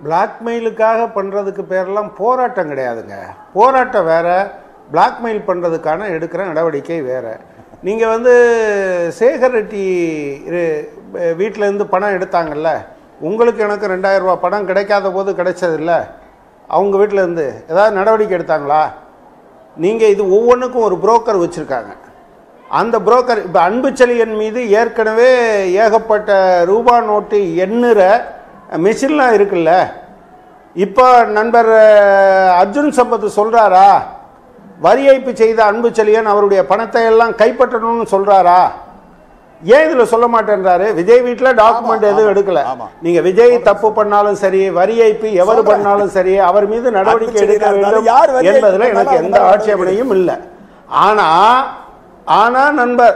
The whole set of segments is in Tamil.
பிளாக்மெயிலுக்காக பண்ணுறதுக்கு பேரெல்லாம் போராட்டம் கிடையாதுங்க போராட்டம் வேற பிளாக்மெயில் பண்ணுறதுக்கான எடுக்கிற நடவடிக்கை வேற நீங்கள் வந்து சேகர் ரெட்டி வீட்டில் இருந்து பணம் எடுத்தாங்கல்ல உங்களுக்கு எனக்கு ரெண்டாயிரம் ரூபாய் பணம் கிடைக்காத போது கிடைச்சதில்ல அவங்க வீட்டில் இருந்து ஏதாவது நடவடிக்கை எடுத்தாங்களா நீங்கள் இது ஒவ்வொன்றுக்கும் ஒரு புரோக்கர் வச்சுருக்காங்க அந்த புரோக்கர் இப்போ அன்புச்செழியன் மீது ஏற்கனவே ஏகப்பட்ட ரூபா நோட்டு எண்ணுற மிஷின்லாம் இருக்குல்ல இப்போ நண்பர் அஹ், அர்ஜுன் சம்பத் சொல்கிறாரா வரி ஏய்ப்பு செய்த அன்புச்செழியன் அவருடைய பணத்தை எல்லாம் கைப்பற்றணும்னு சொல்கிறாரா ஏன் இதில் சொல்ல மாட்டேன்றாரு விஜய் வீட்டில் டாக்குமெண்ட் எதுவும் எடுக்கல ஆமா. நீங்க விஜய் தப்பு பண்ணாலும் சரி வரி ஏய்ப்பு எவர் பண்ணாலும் சரி அவர் மீது நடவடிக்கை எடுக்க அன்புச்செழியனா வேண்டும் இருந்தாலும் யார் வரி ஏய்ப்பு என்பதுல எனக்கு பண்ணாலும் எந்த அவங்க ஆட்சேபனையும் இல்லை ஆனா ஆனா நண்பர்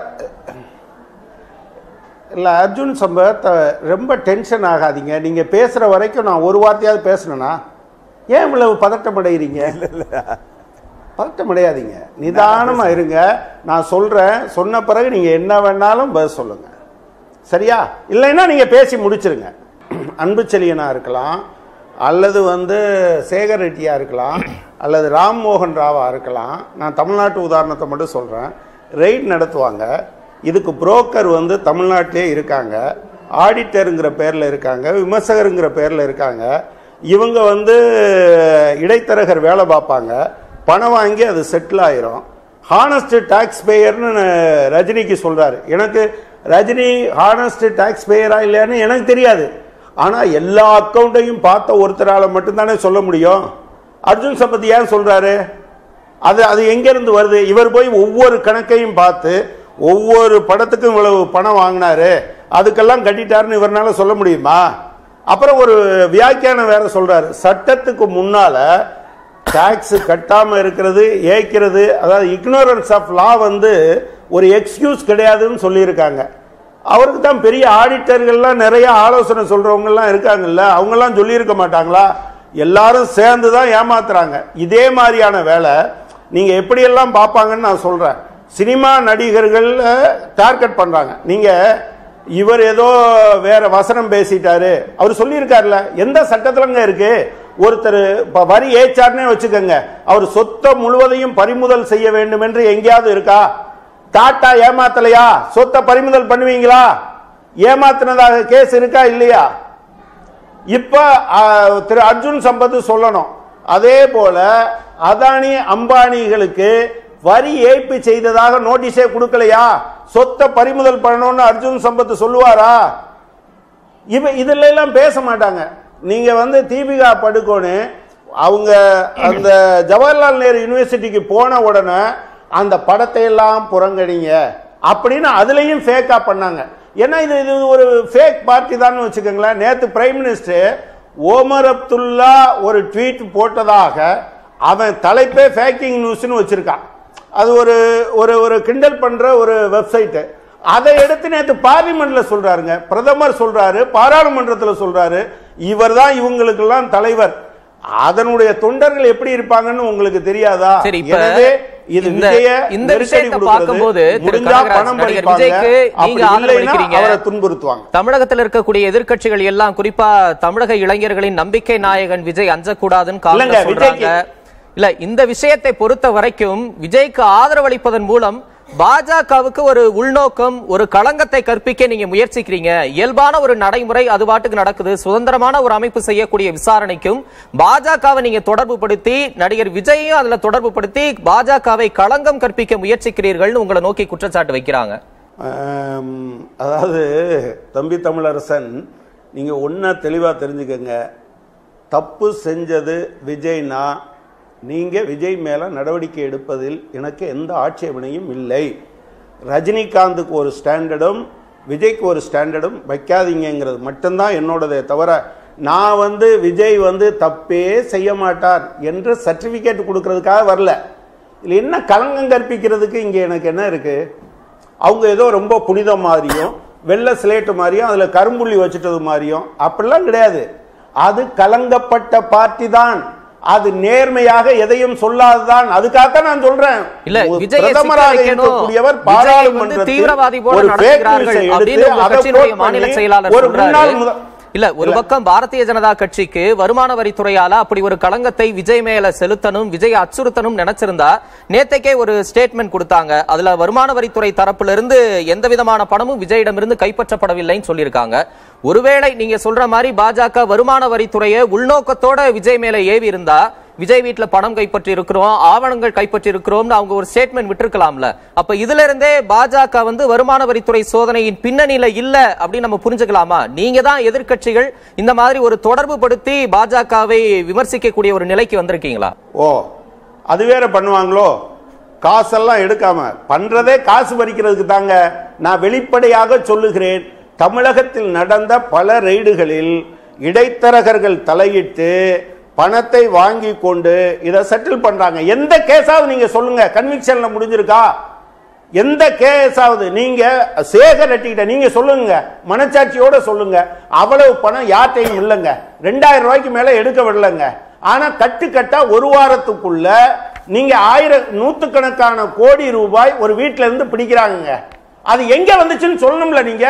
இல்ல அர்ஜுன் சம்பத் அஹ், ரொம்ப டென்ஷன் ஆகாதீங்க நீங்க பேசுற வரைக்கும் நான் ஒரு வார்த்தையாவது பேசணும்னா ஏன் இவ்வளவு பதட்டம் அடைகிறீங்க பதட்டம் அடையாதீங்க நிதானமா இருங்க நான் சொல்றேன் சொன்ன பிறகு நீங்க என்ன வேணாலும் பதில் சொல்லுங்க சரியா இல்லைன்னா நீங்க பேசி முடிச்சிருங்க அன்புச்செழியனா இருக்கலாம் அல்லது வந்து சேகர் ரெட்டியா இருக்கலாம் அல்லது ராம்மோகன் ராவா இருக்கலாம் நான் தமிழ்நாட்டு உதாரணத்தை மட்டும் சொல்றேன் ரெய்ட் நடத்துவாங்க இதுக்கு புரோக்கர் வந்து தமிழ்நாட்டிலே இருக்காங்க ஆடிட்டருங்கிற பேர்ல இருக்காங்க விமர்சகருங்கிற பேர்ல இருக்காங்க இவங்க வந்து இடைத்தரகர் வேலை பார்ப்பாங்க பணம் வாங்கி அது செட்டில் ஆயிரும் ஹானஸ்ட் டாக்ஸ் பேயர்னு ரஜினிக்கு சொல்றாரு எனக்கு ரஜினி ஹானஸ்ட் டாக்ஸ் பேயரா இல்லையான்னு எனக்கு தெரியாது ஆனா எல்லா அக்கௌண்ட்டையும் பார்த்த ஒருத்தரால மட்டும்தானே சொல்ல முடியும் அர்ஜுன் சம்பத் ஏன் சொல்றாரு அது அது எங்கிருந்து வருது இவர் போய் ஒவ்வொரு கணக்கையும் பார்த்து ஒவ்வொரு படத்துக்கும் இவ்வளவு பணம் வாங்கினாரு அதுக்கெல்லாம் கட்டிட்டாருன்னு இவர்னால சொல்ல முடியுமா அப்புறம் ஒரு வியாக்கியானம் வேற சொல்றாரு சட்டத்துக்கு முன்னால டாக்ஸ் கட்டாம இருக்கிறது ஏய்க்கிறது அதாவது இக்னோரன்ஸ் ஆஃப் லா வந்து ஒரு எக்ஸ்கியூஸ் கிடையாதுன்னு சொல்லியிருக்காங்க அவருக்கு தான் பெரிய ஆடிட்டர்கள்லாம் நிறைய ஆலோசனை சொல்றவங்கலாம் இருக்காங்கல்ல அவங்கெல்லாம் சொல்லியிருக்க மாட்டாங்களா எல்லாரும் சேர்ந்து தான் ஏமாத்துறாங்க இதே மாதிரியான வேலை நீங்க எப்படியெல்லாம் பார்ப்பாங்கன்னு நான் சொல்றேன் சினிமா நடிகர்கள் டார்கெட் பண்றாங்க நீங்க இவர் ஏதோ வேற வசனம் பேசிட்டாரு அவர் சொல்லியிருக்காருல எந்த சட்டத்துலங்க இருக்கு ஒருத்தர் இப்ப வரி ஏச்சார்னே வச்சுக்கோங்க அவர் சொத்தை முழுவதையும் பறிமுதல் செய்ய வேண்டும் என்று எங்கேயாவது இருக்கா டாட்டா ஏமாத்தலையா சொத்தை பறிமுதல் பண்ணுவீங்களா ஏமாத்தினதாக கேஸ் இருக்கா இல்லையா இப்ப ஆ, திரு அர்ஜுன் சம்பத் சொல்லணும் அதே போல அதானி அம்பானிகளுக்கு வரி ஏய்ப்பு செய்ததாக நோட்டீஸே கொடுக்கலையா சொத்தை பறிமுதல் பண்ணணும்னு அர்ஜுன் சம்பத் சொல்லுவாரா இவ இதுல எல்லாம் பேச மாட்டாங்க நீங்க வந்து தீபிகா படுகோனு அவங்க அந்த ஜவஹர்லால் நேரு யூனிவர்சிட்டிக்கு போன உடனே அந்த படத்தை எல்லாம் புறங்கடிங்க அப்படின்னு அதுலயும் ஃபேக்கா பண்ணாங்க ஏன்னா இது இது ஒரு ஃபேக் பார்ட்டி தான் வச்சுக்கோங்களேன் நேத்து பிரைம் மினிஸ்டர் ஓமர் அப்துல்லா ஒரு ட்வீட் போட்டதாக அவன் தலைப்பே ஃபேக்கிங் நியூஸ்னு வச்சிருக்கான் அது ஒரு ஒரு ஒரு கிண்டல் பண்ற ஒரு வெப்சைட் அதை எடுத்து நேத்து பார்லிமெண்ட்ல சொல்றாருங்க பிரதமர் சொல்றாரு பாராளுமன்றத்துல சொல்றாரு இவர்தான் இவங்களுக்கெல்லாம் தலைவர் அதனுடைய தொண்டர்கள் எப்படி இருப்பாங்கன்னு உங்களுக்கு தெரியாதா சரி, இப்ப எனவே இது இந்த- விஜய இந்த நெருக்கடி விஷயத்தை கொடுக்கிறது. பார்க்கும்போது திரு முடிஞ்சா கனகராஜ் பணம் நடிகர் பறிப்பாங்க. விஜய்க்கு நீங்க அப்படி ஆதரவு இல்லைன்னா அளிக்கிறீங்க. அவரை துன்புறுத்துவாங்க தமிழகத்தில் இருக்கக்கூடிய எதிர்க்கட்சிகள் எல்லாம் குறிப்பா தமிழக இளைஞர்களின் நம்பிக்கை நாயகன் விஜய் அஞ்சக்கூடாதுன்னு இல்லங்க, காங்கிரஸ் சொல்றாங்க விஜய்க்கு- இல்ல இந்த விஷயத்தை பொறுத்த வரைக்கும் விஜய்க்கு ஆதரவளிப்பதன் மூலம் பாஜகவுக்கு ஒரு உள்நோக்கம் ஒரு களங்கத்தை கற்பிக்க நீங்க முயற்சிக்கிறீங்க இயல்பான ஒரு நடைமுறை அது பாட்டுக்கு நடக்குது சுதந்திரமான ஒரு அமைப்பு செய்யக்கூடிய விசாரணைக்கும் பாஜகவை நீங்க தொடர்பு படுத்தி நடிகர் விஜயையும் அதுல தொடர்பு படுத்தி பாஜகவை களங்கம் கற்பிக்க முயற்சிக்கிறீர்கள்னு உங்களை நோக்கி குற்றச்சாட்டு வைக்கிறாங்க ஆம், அதாவது தம்பி தமிழரசன் நீங்க ஒன்னா தெளிவா தெரிஞ்சுக்கங்க தப்பு செஞ்சது விஜய்னா நீங்க விஜய் மேல நடவடிக்கை எடுப்பதில் எனக்கு எந்த ஆட்சேபனையும் இல்லை ரஜினிகாந்துக்கு ஒரு ஸ்டாண்டர்டும் விஜய்க்கு ஒரு ஸ்டாண்டர்டும் வைக்காதீங்கிறது மட்டும்தான் என்னோடதே தவிர நான் வந்து விஜய் வந்து தப்பே செய்ய மாட்டார் என்று சர்டிபிகேட் கொடுக்கறதுக்காக வரல இதுல என்ன களங்கம் கற்பிக்கிறதுக்கு இங்க எனக்கு என்ன இருக்கு அவங்க ஏதோ ரொம்ப புனிதம் மாதிரியும் வெள்ளை சிலேட்டு மாதிரியும் அதுல கரும்புள்ளி வச்சுட்டது மாதிரியும் அப்படிலாம் கிடையாது அது கலங்கப்பட்ட பார்ட்டி தான் அது நேர்மையாக எதையும் சொல்லாததான் அதுக்காக நான் சொல்றேன் இல்ல, ஒரு விஜயை பிரதமராக சிக்க வைக்கணும். இருக்கக்கூடியவர் விஜயை வந்து பாராளுமன்றத்தில் தீவிரவாதி போல ஒரு fake நடத்துகிறார்கள் news-ஐ அப்படின்னு எடுத்து உங்க அதை கட்சியினுடைய quote மாநில பண்ணி செயலாளர் ஒரு சொல்றாரு. முன்னாள் முத- இல்ல ஒரு பக்கம் பாரதிய ஜனதா கட்சிக்கு வருமான வரித்துறையால அப்படி ஒரு களங்கத்தை விஜய் மேல செலுத்தணும் விஜய் அச்சுறுத்தணும் நினைச்சிருந்தா நேத்தைக்கே ஒரு ஸ்டேட்மெண்ட் கொடுத்தாங்க அதுல வருமான வரித்துறை தரப்புல இருந்து எந்த விதமான பணமும் விஜயிடமிருந்து கைப்பற்றப்படவில்லைன்னு சொல்லியிருக்காங்க ஒருவேளை நீங்க சொல்ற மாதிரி பாஜக வருமான வரித்துறையை உள்நோக்கத்தோட விஜய் மேல ஏவி இருந்தா விஜய் வீட்டுல பணம் கைப்பற்றி இருக்கிறோம் ஆவணங்கள் கைப்பற்றி இருக்கிறோம்னு அவங்க ஒரு ஸ்டேட்மெண்ட் விட்டுருக்கலாம்ல அப்ப இதுல இருந்தே பாஜக வந்து வருமான வரித்துறை சோதனையின் பின்னணியில இல்ல அப்படின்னு நம்ம புரிஞ்சுக்கலாமா நீங்க தான் எதிர்க்கட்சிகள் இந்த மாதிரி ஒரு தொடர்பு படுத்தி பாஜகவை விமர்சிக்கக்கூடிய ஒரு நிலைக்கு வந்திருக்கீங்களா ஓ அது வேற பண்ணுவாங்களோ காசெல்லாம் எடுக்காம பண்றதே காசு பறிக்கிறதுக்கு தாங்க நான் வெளிப்படையாக சொல்லுகிறேன் தமிழகத்தில் நடந்த பல ரெய்டுகளில் இடைத்தரகர்கள் தலையிட்டு பணத்தை வாங்கி கொண்டு இதை செட்டில் பண்றாங்க எந்த கேஸாவது நீங்க சொல்லுங்க கன்விக்ஷன்ல முடிஞ்சிருக்கா எந்த கேஸாவது நீங்க சேகரட்டிக்கிட்ட நீங்க சொல்லுங்க மனச்சாட்சியோட சொல்லுங்க அவ்வளவு பணம் யார்ட்டையும் இல்லைங்க ரெண்டாயிரம் ரூபாய்க்கு மேல எடுக்க விடலைங்க ஆனா கட்டுக்கட்டா ஒரு வாரத்துக்குள்ள நீங்க ஆயிரம் நூத்துக்கணக்கான கோடி ரூபாய் ஒரு வீட்ல இருந்து பிடிக்கிறாங்க அது எங்க வந்துச்சுன்னு சொல்லணும்ல நீங்க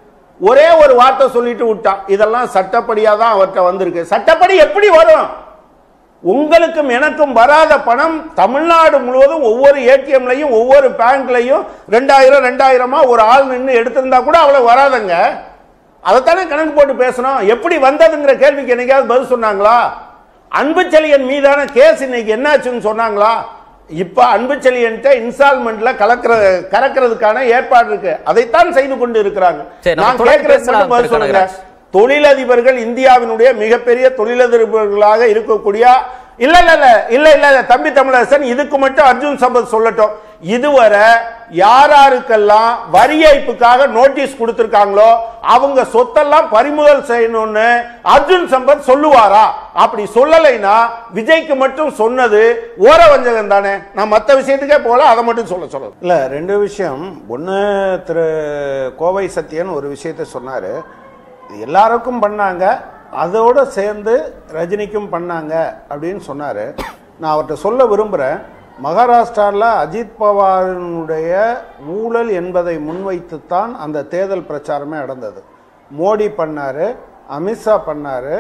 ஒரே ஒரு வார்த்தை சொல்லிட்டு விட்டான் இதெல்லாம் சட்டப்படியா தான் அவர்கிட்ட வந்திருக்கு சட்டப்படி எப்படி வரும் உங்களுக்கும் எனக்கும் வராத பணம் தமிழ்நாடு முழுவதும் ஒவ்வொரு ஏடிஎம்லையும் ஒவ்வொரு பேங்க்லையும் ரெண்டாயிரம் ரெண்டாயிரமா ஒரு ஆள் நின்று எடுத்திருந்தா கூட அவ்வளவு வராதுங்க அதைத்தானே கணக்கு போட்டு பேசணும் எப்படி வந்ததுங்கிற கேள்விக்கு என்னைக்காவது பதில் சொன்னாங்களா அன்புச்செழியன் மீதான கேஸ் இன்னைக்கு என்னாச்சுன்னு சொன்னாங்களா இப்ப அன்புச்செழியன்ட்ட இன்ஸ்டால்மெண்ட்ல கலக்கிற கறக்கிறதுக்கான ஏற்பாடு இருக்கு அதைத்தான் செய்து கொண்டு இருக்கிறாங்க சரி, நம்ம நான் தொடர்ந்து கேட்கிறேன் பேசலாம், மட்டும் பதில் திரு சொல்லுங்க கனகராஜ். தொழிலதிபர்கள் இந்தியாவினுடைய மிகப்பெரிய தொழிலதிபர்களாக இருக்கக்கூடிய இல்ல இல்ல இல்ல இல்ல இல்ல இல்ல தம்பி தமிழரசன் இதுக்கு மட்டும் அர்ஜுன் சம்பத் சொல்லட்டும் இதுவரை யார் யாருக்கெல்லாம் வரி ஏய்ப்புக்காக நோட்டீஸ் கொடுத்திருக்காங்களோ அவங்க சொத்தெல்லாம் பறிமுதல் செய்யணும்னு அர்ஜுன் சம்பத் சொல்லுவாரா அப்படி சொல்லலைன்னா விஜய்க்கு மட்டும் சொன்னது ஓர வஞ்சகம் தானே நான் மத்த விஷயத்துக்கே போல அதை மட்டும் சொல்ல சொல்ல இல்ல ரெண்டு விஷயம் ஒன்னு திரு கோவை சத்யன் ஒரு விஷயத்த சொன்னாரு இது எல்லாருக்கும் பண்ணாங்க அதோட சேர்ந்து ரஜினிக்கும் பண்ணாங்க அப்படின்னு சொன்னாரு நான் அவர்கிட்ட சொல்ல விரும்புகிறேன் மகாராஷ்டிராவில் அஜித் பவாரினுடைய ஊழல் என்பதை முன்வைத்துத்தான் அந்த தேர்தல் பிரச்சாரமே நடந்தது மோடி பண்ணாரு அமித்ஷா பண்ணாரு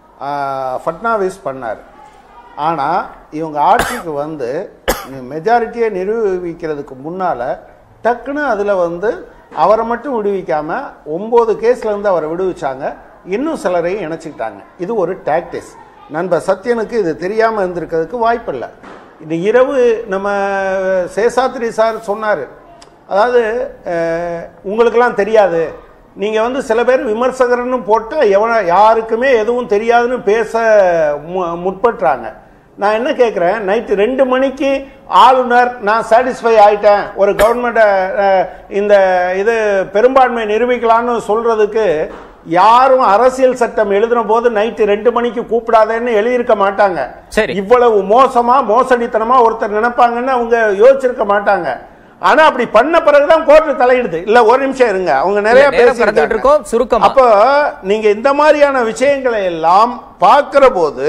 ஆஹ், ஃபட்னாவிஸ் பண்ணார் ஆனால் இவங்க ஆட்சிக்கு வந்து மெஜாரிட்டியை நிரூபிக்கிறதுக்கு முன்னால் டக்குன்னு அதில் வந்து அவரை மட்டும் விடுவிக்காம ஒம்பது கேஸ்லேருந்து அவரை விடுவிச்சாங்க இன்னும் சிலரையும் இணைச்சிக்கிட்டாங்க இது ஒரு டாக்டிஸ் நண்பர் சத்யனுக்கு இது தெரியாமல் இருந்திருக்கிறதுக்கு வாய்ப்பில்லை இந்த இரவு நம்ம சேஷாத்ரி சார் சொன்னார் அதாவது அஹ், உங்களுக்கெல்லாம் தெரியாது நீங்கள் வந்து சில பேர் விமர்சகர்னு போட்டு எவன யாருக்குமே எதுவும் தெரியாதுன்னு பேச மு- முற்படுறாங்க நான் என்ன கேட்குறேன் நைட்டு ரெண்டு மணிக்கு ஆளுநர் நான் சாட்டிஸ்ஃபை ஆயிட்டேன் ஒரு கவர்மெண்ட்டை இந்த இது பெரும்பான்மை நிரூபிக்கலாம்னு சொல்றதுக்கு யாரும் அரசியல் சட்டம் எழுதின போது நைட்டு ரெண்டு மணிக்கு கூப்பிடாதேன்னு எழுதியிருக்க மாட்டாங்க சரி. இவ்வளவு மோசமா மோசடித்தனமா ஒருத்தர் நினைப்பாங்கன்னு அவங்க யோசிச்சிருக்க மாட்டாங்க ஆனா அப்படி பண்ண பிறகுதான் கோர்ட்டு தலையிடுது இல்ல ஒரு நிமிஷம் இருங்க அவங்க நிறைய நேரம் பேசிட்டாங்க. கடந்துட்டு இருக்கோம் சுருக்கமா அப்போ நீங்க இந்த மாதிரியான விஷயங்களை எல்லாம் பார்க்கிற போது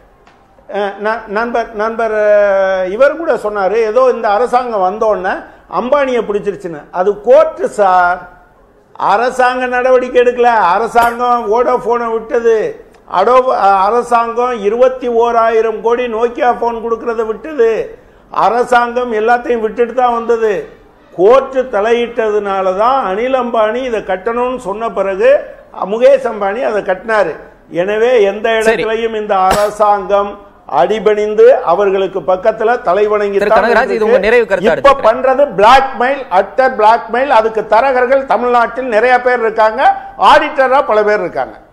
அஹ், ந- நண்பர் நண்பர் அஹ், இவர் கூட சொன்னாரு ஏதோ இந்த அரசாங்கம் வந்தோடனே அம்பானியை பிடிச்சிருச்சுன்னு அது கோர்ட்டு சார் அரசாங்க நடவடிக்கை எடுக்கல அரசாங்கம் வோடோஃபோனை விட்டது அடோ அஹ், அரசாங்கம் இருபத்தி ஓராயிரம் கோடி நோக்கியா போன் கொடுக்கறத விட்டது அரசாங்கம் எல்லாத்தையும் விட்டுட்டு தான் வந்தது கோர்ட்டு தலையிட்டதுனால தான் அனில் அம்பானி இதை கட்டணும்னு சொன்ன பிறகு அஹ், முகேஷ் அம்பானி அதை கட்டினாரு எனவே எந்த இடத்துலையும் இந்த அரசாங்கம் அடிபணிந்து அவர்களுக்கு பக்கத்துல தலைவணங்கி திரு தான் கனகராஜ், இது இருக்கு. உங்க நிறைவு கருத்தா இப்ப எடுத்துக்கிறேன். பண்றது பிளாக்மெயில் அட்டர் பிளாக்மெயில் அதுக்கு தரகர்கள் தமிழ்நாட்டில் நிறைய பேர் இருக்காங்க ஆடிட்டரா பல பேர் இருக்காங்க